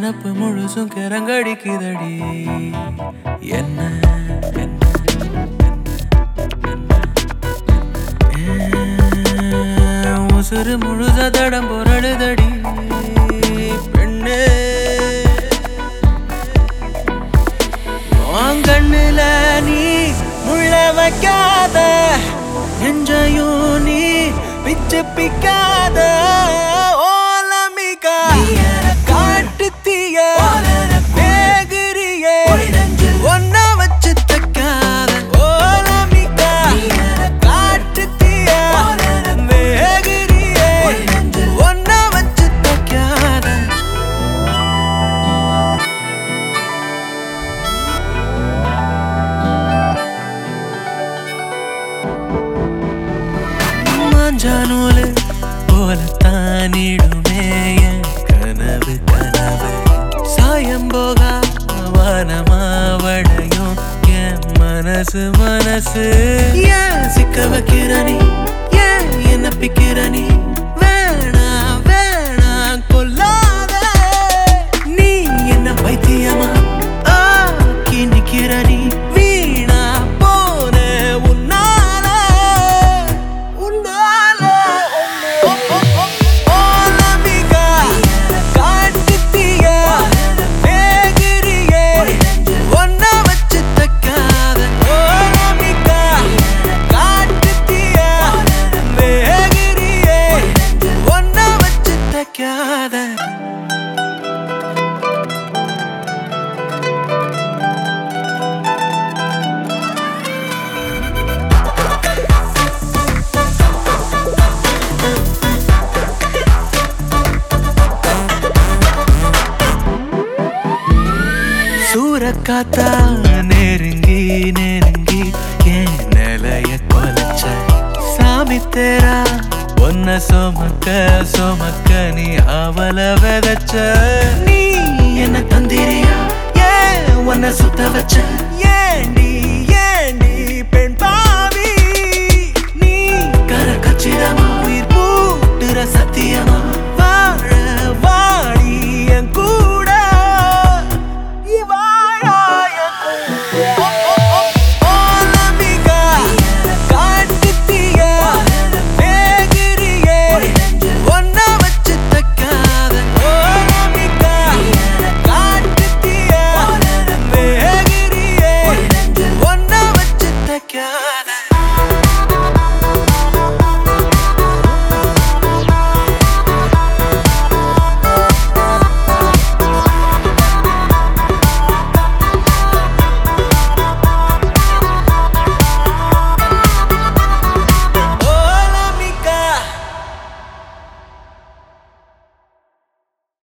நினப்பு முழுசும் கிறங்கடிக்குதடி என்ன என்ன ஏன் உசுறு முழுச தடம் பொருளுதடி பெண்ணே உன் கண்ணுல நீ முள்ள வைக்காத நெஞ்சையும் நீ பிச்சு பிக்காத ஓலமிகா காட்டு தீய வேகிரியே ஒன்ன வச்சு தக்காத ஓலமிகா காட்டு தீய வேகிரியே ஒன்ன வச்சு தக்காத மாஞ்சானூலு போலத்தானிடுமே என் கனவு கனவு சாயம் போகா வானமாவடையும் என் மனசு மனசு ஏன் சிக்க வைக்கிற நீ ஏன் என்ன பிக்கிற நீ வேணா வேணா கொல்லாத நீ என்ன பைத்தியமா ஆக்கி நிக்கிற நீ வீணா போன உன்னால உன்னால ஓலமிகா காட்டு தீய வேகிரியே ஒன்ன வச்சு தக்காத ஓலமிகா காட்டு தீய வேகிரியே ஒன்ன வச்சு தக்காத சூரக்காத்தா நெருங்கி நெருங்கி என் நிலைய கொலைச்ச சாமி தேரா ஒன்ன சுமக்க சுமக்க நீ அவள விதைச்ச நீ என்ன தந்திரியா ஏன் உன்னை சுத்த வச்ச ஏண்டி ஏண்டி பெண் பாவி நீ கர கச்சிதமா உயிர் பூட்டுற சத்தியமா